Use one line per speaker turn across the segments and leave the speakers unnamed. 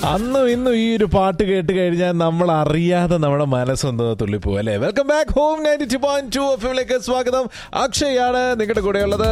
അന്നും ഇന്നും ഈ ഒരു പാട്ട് കേട്ട് കഴിഞ്ഞാൽ നമ്മൾ അറിയാതെ നമ്മുടെ മനസ്സൊന്ന് തുള്ളിപ്പോവും അല്ലേ welcome back home ninety two point two എഫിലേക്ക് സ്വാഗതം അക്ഷയാണ് നിങ്ങളുടെ കൂടെയുള്ളത്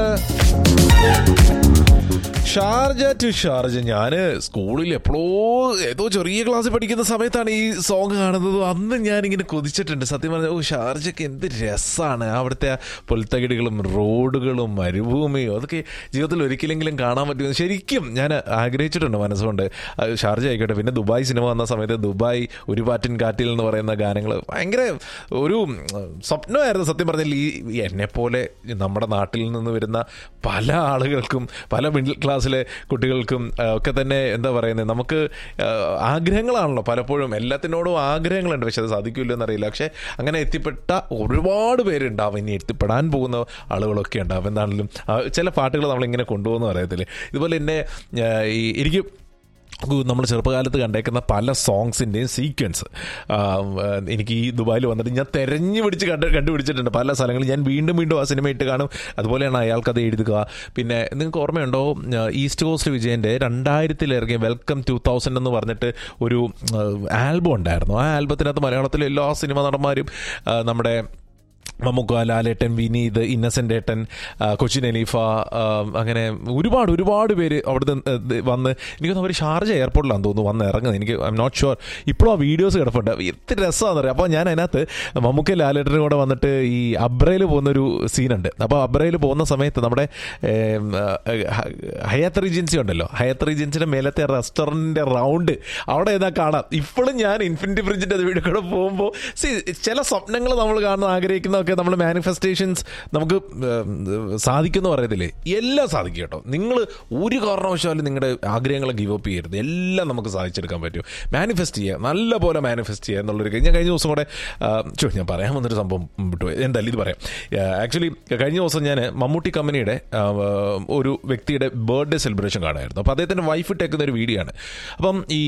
ഷാർജ ടു ഷാർജ ഞാൻ സ്കൂളിൽ എപ്പോഴോ ഏതോ ചെറിയ ക്ലാസ്സിൽ പഠിക്കുന്ന സമയത്താണ് ഈ സോങ് കാണുന്നത് അന്ന് ഞാനിങ്ങനെ കൊതിച്ചിട്ടുണ്ട് സത്യം പറഞ്ഞാൽ ഓ ഷാർജയ്ക്ക് എന്ത് രസമാണ് അവിടുത്തെ ആ പുൽത്തകിടികളും റോഡുകളും മരുഭൂമിയും അതൊക്കെ ജീവിതത്തിൽ ഒരിക്കലെങ്കിലും കാണാൻ പറ്റുമെന്ന് ശരിക്കും ഞാൻ ആഗ്രഹിച്ചിട്ടുണ്ട് മനസ്സുകൊണ്ട് അത് ഷാർജ ആയിക്കോട്ടെ പിന്നെ ദുബായ് സിനിമ വന്ന സമയത്ത് ദുബായ് ഒരു പാറ്റിൻ കാറ്റിൽ എന്ന് പറയുന്ന ഗാനങ്ങൾ ഭയങ്കര ഒരു ഉം, സ്വപ്നമായിരുന്നു സത്യം പറഞ്ഞാൽ ഈ എന്നെ പോലെ നമ്മുടെ നാട്ടിൽ നിന്ന് വരുന്ന പല ആളുകൾക്കും പല മിഡിൽ ക്ലാസ്സിലെ കുട്ടികൾക്കും ആ, ഒക്കെ തന്നെ എന്താ പറയുന്നത് നമുക്ക് ആ, ആഗ്രഹങ്ങളാണല്ലോ പലപ്പോഴും എല്ലാത്തിനോടും ആഗ്രഹങ്ങളുണ്ട് പക്ഷെ അത് സാധിക്കില്ല എന്നറിയില്ല പക്ഷെ അങ്ങനെ എത്തിപ്പെട്ട ഒരുപാട് പേരുണ്ടാവും ഇനി എത്തിപ്പെടാൻ പോകുന്ന ആളുകളൊക്കെ ഉണ്ടാവും എന്താണെങ്കിലും ആ, ചില പാട്ടുകൾ നമ്മളിങ്ങനെ കൊണ്ടുപോകുന്ന പറയത്തില്ലേ ഇതുപോലെ എന്നെ ആ, ഈ എനിക്ക് നമ്മൾ ചെറുപ്പകാലത്ത് കണ്ടേക്കുന്ന പല സോങ്സിൻ്റെയും സീക്വൻസ് എനിക്ക് ഈ ദുബായിൽ വന്നിട്ട് ഞാൻ തെരഞ്ഞു പിടിച്ച് കണ്ട് കണ്ടുപിടിച്ചിട്ടുണ്ട് പല സ്ഥലങ്ങളിൽ ഞാൻ വീണ്ടും വീണ്ടും ആ സിനിമ ഇട്ട് കാണും അതുപോലെയാണ് അയാൾക്കത് എഴുതുക പിന്നെ നിങ്ങൾക്ക് ഓർമ്മയുണ്ടോ ആ, ഈസ്റ്റ് കോസ്റ്റ് വിജയൻ്റെ രണ്ടായിരത്തിൽ ഇറങ്ങിയ വെൽക്കം ടു തൗസൻഡ് എന്ന് പറഞ്ഞിട്ട് ഒരു ആൽബം ഉണ്ടായിരുന്നു ആ ആൽബത്തിനകത്ത് മലയാളത്തിലെ എല്ലാ സിനിമ നടന്മാരും ആ, നമ്മുടെ മമ്മൂക്ക ലാലേട്ടൻ വിനീത് ഇന്നസെൻ്റ് ഏട്ടൻ ആ, കൊച്ചിൻ എലീഫ ആ, അങ്ങനെ ഒരുപാട് ഒരുപാട് പേര് അവിടുന്ന് വന്ന് എനിക്ക് തോന്നുന്നു അവർ ഷാർജ എയർപോർട്ടിലാണെന്ന് തോന്നുന്നു വന്ന് ഇറങ്ങുന്നത് എനിക്ക് ഐ എം നോട്ട് ഷുവർ ഇപ്പോഴും ആ വീഡിയോസ് കിടപ്പുണ്ട് എത്ര രസമാണെന്ന് അറിയാം അപ്പോൾ ഞാൻ അതിനകത്ത് മമ്മൂക്ക ലാലേട്ടനും കൂടെ വന്നിട്ട് ഈ അബ്രയിൽ പോകുന്നൊരു സീനുണ്ട് അപ്പോൾ അബ്രയിൽ പോകുന്ന സമയത്ത് നമ്മുടെ ഏം, ആ, ഹയാത്ത് റീജൻസി ഉണ്ടല്ലോ ഹയാത്ത് റീജൻസിയുടെ മേലത്തെ റെസ്റ്റോറൻറ്റിൻ്റെ റൗണ്ട് അവിടെ ഏതാ കാണാം ഇപ്പോഴും ഞാൻ ഇൻഫിനിറ്റി ഫ്രിഡ്ജിൻ്റെ വീട് കൂടെ പോകുമ്പോൾ സി ചില സ്വപ്നങ്ങൾ നമ്മൾ കാണുന്ന ആഗ്രഹിക്കുന്നതൊക്കെ നമ്മൾ മാനിഫെസ്റ്റേഷൻസ് നമുക്ക് ഉം, സാധിക്കുമെന്ന് പറയത്തില്ലേ എല്ലാം സാധിക്കും കേട്ടോ നിങ്ങൾ ഒരു കാരണവശാലും നിങ്ങളുടെ ആഗ്രഹങ്ങളെ ഗിവ് അപ്പ് ചെയ്യരുത് എല്ലാം നമുക്ക് സാധിച്ചെടുക്കാൻ പറ്റും മാനിഫെസ്റ്റ് ചെയ്യുക നല്ല പോലെ മാനിഫെസ്റ്റ് ചെയ്യുക എന്നുള്ളൊരു കാര്യം. ഞാൻ കഴിഞ്ഞ ദിവസം കൂടെ ആ, ചോ ഞാൻ പറയാൻ വന്നൊരു സംഭവം വിട്ടുപോയി എന്തായാലും ഇത് പറയാം ആക്ച്വലി കഴിഞ്ഞ ദിവസം ഞാൻ മമ്മൂട്ടി കമ്പനിയുടെ ആ, ഒരു വ്യക്തിയുടെ ബർത്ത്ഡേ സെലിബ്രേഷൻ കാണായിരുന്നു അപ്പോൾ അദ്ദേഹത്തിൻ്റെ വൈഫ് ഇട്ടേക്കുന്ന ഒരു വീഡിയോ ആണ് അപ്പം ഈ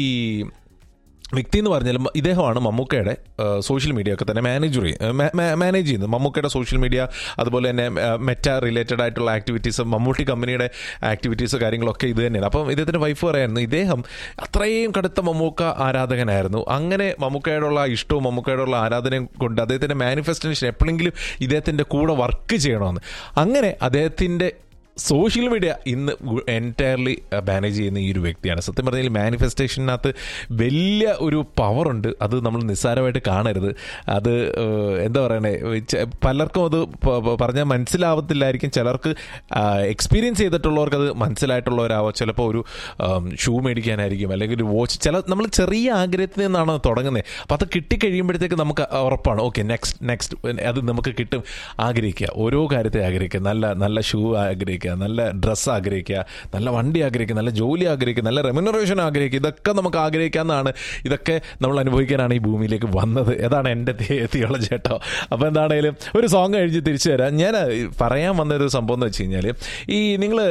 വ്യക്തി എന്ന് പറഞ്ഞാൽ മ- ഇദ്ദേഹമാണ് മമ്മൂക്കയുടെ സോഷ്യൽ മീഡിയ ഒക്കെ തന്നെ മാനേജർ മാനേജ് ചെയ്യുന്നത് മമ്മൂക്കയുടെ സോഷ്യൽ മീഡിയ അതുപോലെ തന്നെ മെറ്റ റിലേറ്റഡ് ആയിട്ടുള്ള ആക്ടിവിറ്റീസ് മമ്മൂട്ടി കമ്പനിയുടെ ആക്ടിവിറ്റീസ് കാര്യങ്ങളൊക്കെ ഇത് തന്നെയാണ് അപ്പം ഇദ്ദേഹത്തിൻ്റെ വൈഫ് പറയായിരുന്നു ഇദ്ദേഹം അത്രയും കടുത്ത മമ്മൂക്ക ആരാധകനായിരുന്നു അങ്ങനെ മമ്മൂക്കയോടുള്ള ഇഷ്ടവും മമ്മൂക്കയോടുള്ള ആരാധനയും കൊണ്ട് അദ്ദേഹത്തിൻ്റെ മാനിഫെസ്റ്റേഷൻ എപ്പോഴെങ്കിലും ഇദ്ദേഹത്തിൻ്റെ കൂടെ വർക്ക് ചെയ്യണമെന്ന് അങ്ങനെ അദ്ദേഹത്തിൻ്റെ സോഷ്യൽ മീഡിയ ഇന്ന് എൻറ്റയർലി മാനേജ് ചെയ്യുന്ന ഈ ഒരു വ്യക്തിയാണ് സത്യം പറഞ്ഞാൽ മാനിഫെസ്റ്റേഷനകത്ത് വലിയ ഒരു പവറുണ്ട് അത് നമ്മൾ നിസ്സാരമായിട്ട് കാണരുത് അത് ഏഹ്, എന്താ പറയണേ ചെ- പലർക്കും അത് പ- പ- പറഞ്ഞാൽ മനസ്സിലാവത്തില്ലായിരിക്കും ചിലർക്ക് എക്സ്പീരിയൻസ് ചെയ്തിട്ടുള്ളവർക്ക് അത് മനസ്സിലായിട്ടുള്ളവരാവാം ചിലപ്പോൾ ഒരു ഷൂ മേടിക്കാനായിരിക്കും അല്ലെങ്കിൽ ഒരു വാച്ച് ചില നമ്മൾ ചെറിയ ആഗ്രഹത്തിൽ നിന്നാണ് തുടങ്ങുന്നത് അപ്പോൾ അത് കിട്ടിക്കഴിയുമ്പോഴത്തേക്ക് നമുക്ക് ഉറപ്പാണ് ഓക്കെ നെക്സ്റ്റ് നെക്സ്റ്റ് അത് നമുക്ക് കിട്ടും ആഗ്രഹിക്കുക ഓരോ കാര്യത്തെ ആഗ്രഹിക്കുക നല്ല നല്ല ഷൂ ആഗ്രഹിക്കുക നല്ല ഡ്രസ്സ് ആഗ്രഹിക്കുക നല്ല വണ്ടി ആഗ്രഹിക്കുക നല്ല ജോലി ആഗ്രഹിക്കുക നല്ല റെമ്യൂണറേഷൻ ആഗ്രഹിക്കുക ഇതൊക്കെ നമുക്ക് ആഗ്രഹിക്കാവുന്നതാണ് ഇതൊക്കെ നമ്മൾ അനുഭവിക്കാനാണ് ഈ ഭൂമിയിലേക്ക് വന്നത് അതാണ് എൻ്റെ തിയോളജി കേട്ടോ അപ്പോൾ എന്താണേലും ഒരു സോങ് കഴിഞ്ഞ് തിരിച്ചു തരാം ഞാൻ പറയാൻ വന്ന ഒരു സംഭവം എന്ന് വെച്ച് കഴിഞ്ഞാൽ ഈ നിങ്ങൾ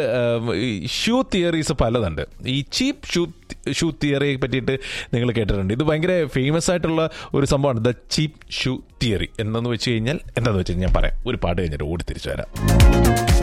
ഷൂ തിയറീസ് പലതുണ്ട് ഈ ചീപ്പ് ഷൂ ഷൂ തിയറിയെ പറ്റിയിട്ട് നിങ്ങൾ കേട്ടിട്ടുണ്ട് ഇത് ഭയങ്കര ഫേമസ് ആയിട്ടുള്ള ഒരു സംഭവമാണ് ദ ചീപ്പ് ഷൂ തിയറി എന്നു വെച്ച് കഴിഞ്ഞാൽ എന്താണെന്ന് വെച്ച് കഴിഞ്ഞാൽ ഞാൻ പറയാം ഒരു പാട്ട് കഴിഞ്ഞിട്ട് ഓടി തിരിച്ചു വരാം